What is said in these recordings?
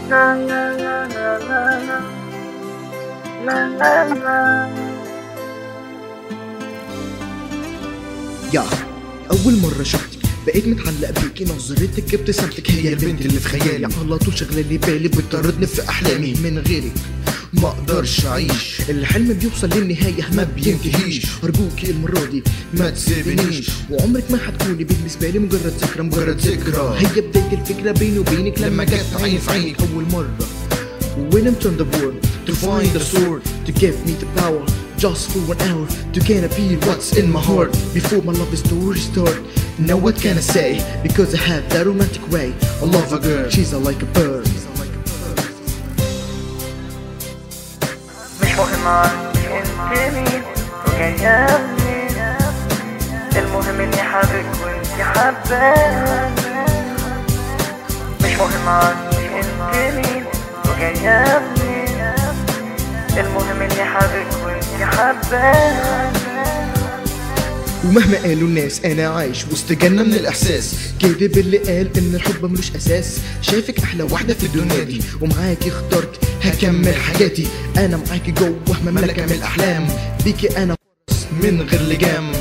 لا لا لا لا لا لا لا لا يا أول مرة شفتك بقيت متعلق بيكي نظرتك ابتسامتك هي البنت اللي في خيالي على طول شغلة لي بالي بتطردني في أحلامي من غيرك ما اقدرش اعيش الحلم بيوصل للنهاية ما بينتهيش ارجوكي المرة دي ما تسيبنيش وعمرك ما هتكوني بالنسبة لي مجرد ذكرى مجرد ذكرى هي بداية الفكرة بيني وبينك لما جت عيني في عينك أول مرة When I'm turned the world to find the sword to give me the power just for one hour to can appear what's in my heart before my love story start. Now what can I say? Because I have that romantic way. I love a girl, she's a like a bird. مش مهم عني انت مين وجاية منين المهم اني حابك وانت حباني مش مهم عني انت مين وجاية منين المهم اني حابك وانت حباني ومهما قالوا الناس انا عايش وسط جنة من الاحساس كذب اللي قال ان الحب ملوش اساس شايفك احلى واحدة في الدنيا دي ومعاكي اخترت هكمل حياتي انا معاكي جوه مملكة من الاحلام بيكي انا فرس من غير لجام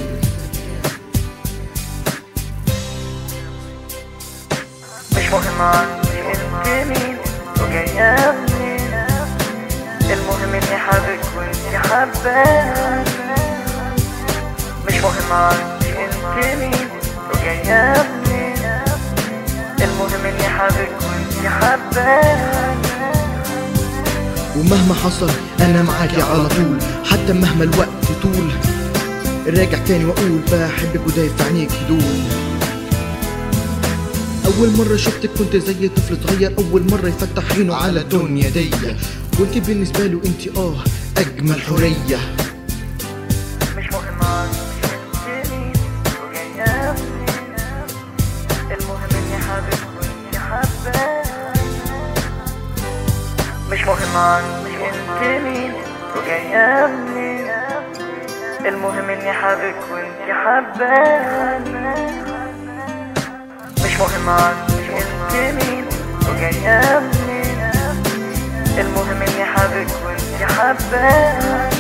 مش مهم عني انت مين وجاية منين المهم اني حابك وانت حباني مش مهم عني انت مين وجاية منين المهم اني حابك وانت حباني ومهما حصل انا معاكي على طول حتى مهما الوقت طول راجع تاني واقول بحبك ودايب في عينيك دول اول مرة شفتك كنت زي طفل صغير اول مرة يفتح عينه على الدنيا دي كنت بالنسبة له انت اه اجمل حرية مش مهم عني انت مين وجاية منين المهم اني حابك وانت حباني مش مهم عني انت مين وجاية منين المهم اني حابك وانت حباني مش مهم عني انت مين وجاية منين المهم اني حابك وانت حباني